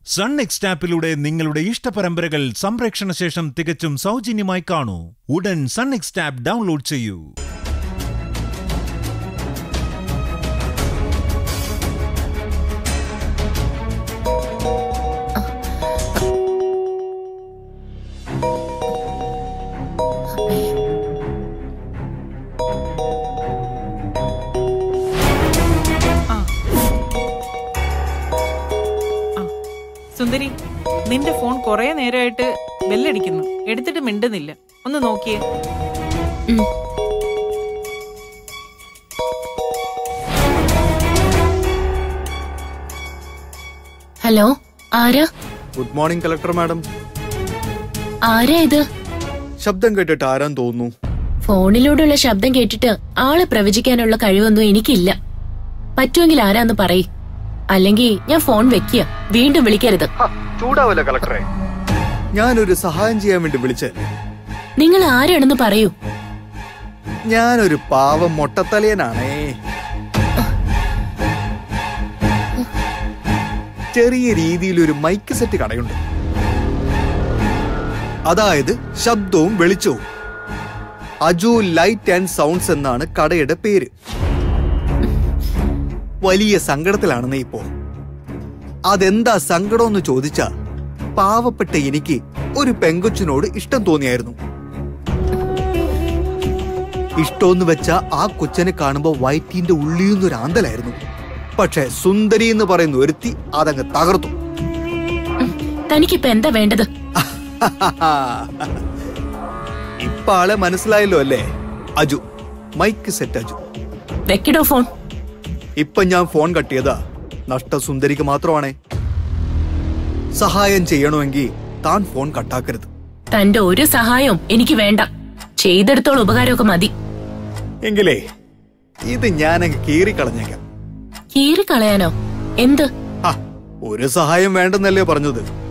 sun next ആപ്പിലൂടെ നിങ്ങളുടെ ഇഷ്ടപരമ്പരകൾ സംപ്രേക്ഷണ ശേഷം തികച്ചും സൗജന്യമായി കാണൂ ഉടൻ സൺ നെക്സ്റ്റ് ആപ്പ് ഡൗൺലോഡ് ചെയ്യൂ ആ സുന്ദരി നിന്റെ ഫോൺ കുറെ നേരമായിട്ട് ബെല്ലടിക്കുന്നു എടുത്തിട്ട് മിണ്ടുന്നില്ല ഒന്ന് നോക്കിയേ ഹലോ ആരാ ഗുഡ് മോർണിംഗ് കളക്ടർ മാഡം ആരാ ഇത് ശബ്ദം കേട്ടിട്ട് ആരാൻ തോന്നുന്നു ഫോണിലൂടെയുള്ള ശബ്ദം കേട്ടിട്ട് ആളെ പ്രവചിക്കാനുള്ള കഴിവൊന്നും എനിക്കില്ല പറ്റുമെങ്കിൽ ആരാന്ന് പറയ് അല്ലെങ്കിൽ ഞാൻ ഫോൺ വെക്കുക വീണ്ടും വിളിക്കരുത് ചൂടാവല്ല കളക്ടറെ ഞാനൊരു സഹായം ചെയ്യാൻ വേണ്ടി വിളിച്ചല്ലേ നിങ്ങൾ ആരാണെന്ന് പറയൂ ഞാനൊരു പാവം മൊട്ടത്തലയനാണേ ചെറിയ രീതിയിൽ ഒരു മൈക്ക് സെറ്റ് കടയുണ്ട് അതായത് ശബ്ദവും വെളിച്ചവും അജു ലൈറ്റ് ആൻഡ് സൗണ്ട്സ് എന്നാണ് കടയുടെ പേര് വലിയ സങ്കടത്തിലാണെന്നേ ഇപ്പോ അതെന്താ സങ്കടം എന്ന് ചോദിച്ചാ പാവപ്പെട്ട എനിക്ക് ഒരു പെങ്കൊച്ചിനോട് ഇഷ്ടം തോന്നിയായിരുന്നു ഇഷ്ടമെന്ന് വെച്ച ആ കൊച്ചനെ കാണുമ്പോ വയറ്റിന്റെ ഉള്ളിയുന്നൊരു ആന്തലായിരുന്നു പക്ഷെ സുന്ദരി എന്ന് പറയുന്ന ഒരുത്തി അതങ്ങ് തകർത്തു തനിക്കിപ്പോ എന്താ വേണ്ടത് ഇപ്പൊ ആളെ മനസ്സിലായല്ലോ അല്ലേ അജു മൈക്ക് സെറ്റ് അജു വെക്കടോ ഫോൺ ഇപ്പൊ ഞാൻ ഫോൺ കട്ടിയതാ നഷ്ട സുന്ദരിക്ക് മാത്രമാണേ സഹായം ചെയ്യണമെങ്കിൽ താൻ ഫോൺ കട്ടാക്കരുത് തന്റെ ഒരു സഹായവും എനിക്ക് വേണ്ട ചെയ്തെടുത്തോളം ഉപകാരമൊക്കെ മതി എങ്കിലേ ഇത് ഞാനങ്ങ് കീറിക്കളഞ്ഞേക്കാം കീറിക്കളയാനോ എന്ത് ആ, ഒരു സഹായം വേണ്ടെന്നല്ലേ പറഞ്ഞത്